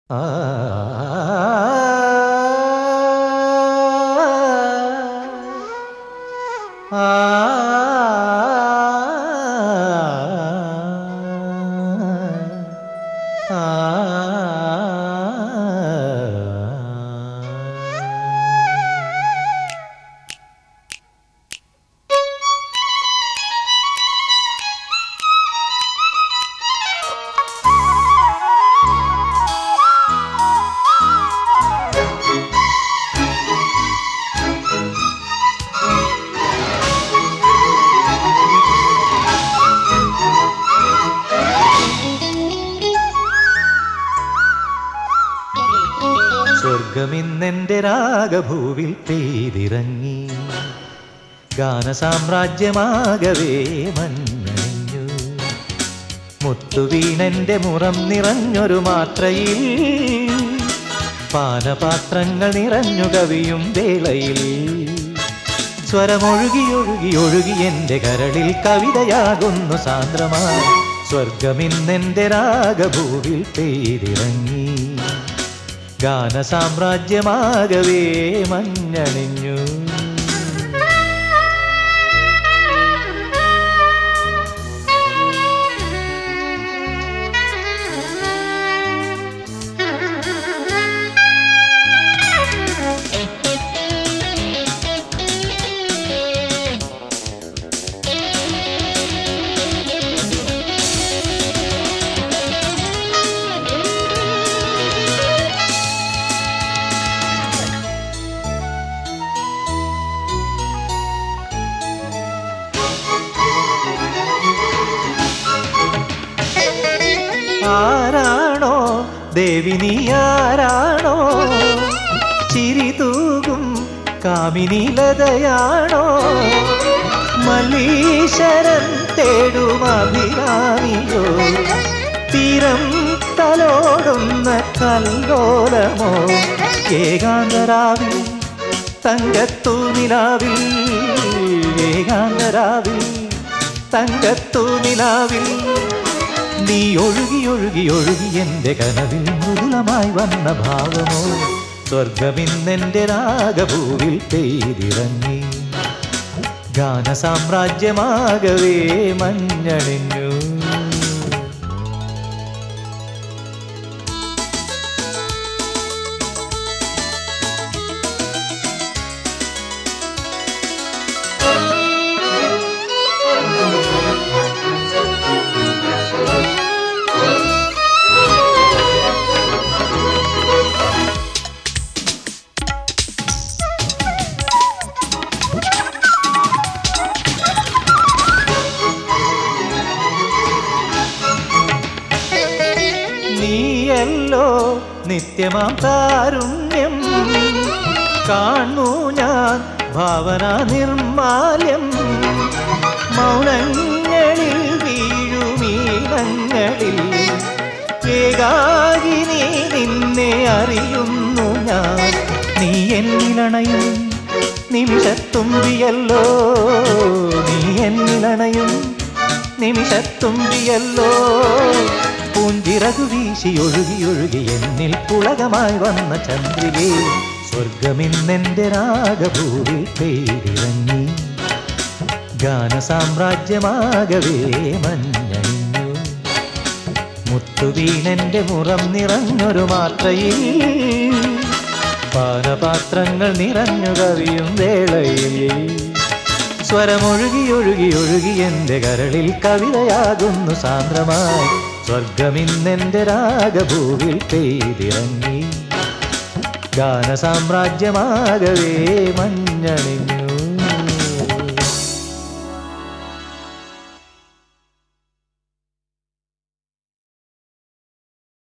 സ്വർഗമിന്നെന്റെ രാഗഭൂവിൽ പെയ്തിറങ്ങി ഗാനസാമ്രാജ്യമാകവേ മഞ്ഞണിഞ്ഞു മുത്തുവീണന്റെ മുറം നിറഞ്ഞൊരു മാത്രയിൽ പാനപാത്രങ്ങൾ നിറഞ്ഞു കവിയും വേളയിൽ സ്വരമൊഴുകി ഒഴുകി ഒഴുകി എൻ്റെ കരളിൽ കവിതയാകുന്നു സാന്ദ്രമായി സ്വർഗമിന്നെന്റെ രാഗഭൂവിൽ പെയ്തിറങ്ങി ഗാനസാമ്രാജ്യമാകവേ മഞ്ഞണിഞ്ഞു ആരാണോ ദേവി നീ ആരാണോ ചിരി തൂകും കാമിനിലതയാണോ മല്ലീശ്വരൻ തേടും അഭിരാമിയോ തീരം തലോടുന്ന കല്ലോലമോ ഏകാന്തരാവിൽ തങ്കത്തു നിലാവിൽ ഏകാന്തരാവിൽ തങ്കത്തു നിലാവിൽ നീ ഒഴുകി ഒഴുകി ഒഴുകി എൻ്റെ കനവിൽ മൃദുലമായി വന്ന ഭാവമോ സ്വർഗമിന്നെൻ്റെ രാഗഭൂവിൽ പെയ്തിറങ്ങി ഗാനസാമ്രാജ്യമാകവേ മഞ്ഞണിഞ്ഞു നീയല്ലോ നിത്യമാം താരുണ്യം കാണൂ ഞാൻ ഭാവന നിർമാല്യം മൗനങ്ങളിൽ വീഴുമീനങ്ങളിൽ ഏകാകിനി നിന്നെ അറിയുന്നു ഞാൻ നീ എന്നിലണയും നിമിഷത്തുമ്പിയല്ലോ നീ എന്നിലണയും നിമിഷത്തുമ്പിയല്ലോ പൂഞ്ചിറകു വീശി ഒഴുകി ഒഴുകി എന്നിൽ പുളകമായി വന്ന ചന്ദ്രികേ സ്വർഗമിന്നെന്റെ രാഗഭൂവിൽ പെയ്തിറങ്ങി ഗാനസാമ്രാജ്യമാകവേ മഞ്ഞണിഞ്ഞു മുത്തുവീണന്റെ മുറം നിറഞ്ഞൊരു മാത്രയിൽ പാനപാത്രങ്ങൾ നിറഞ്ഞു കവിയും വേളയിൽ സ്വരമൊഴുകി ഒഴുകി ഒഴുകി എൻ്റെ കരളിൽ കവിതയാകുന്നു സാന്ദ്രമായി സ്വർഗമിന്നെൻ്റെ രാഗഭൂവിൽ പെയ്തിറങ്ങി ഗാനസാമ്രാജ്യമാകവേ മഞ്ഞണിഞ്ഞു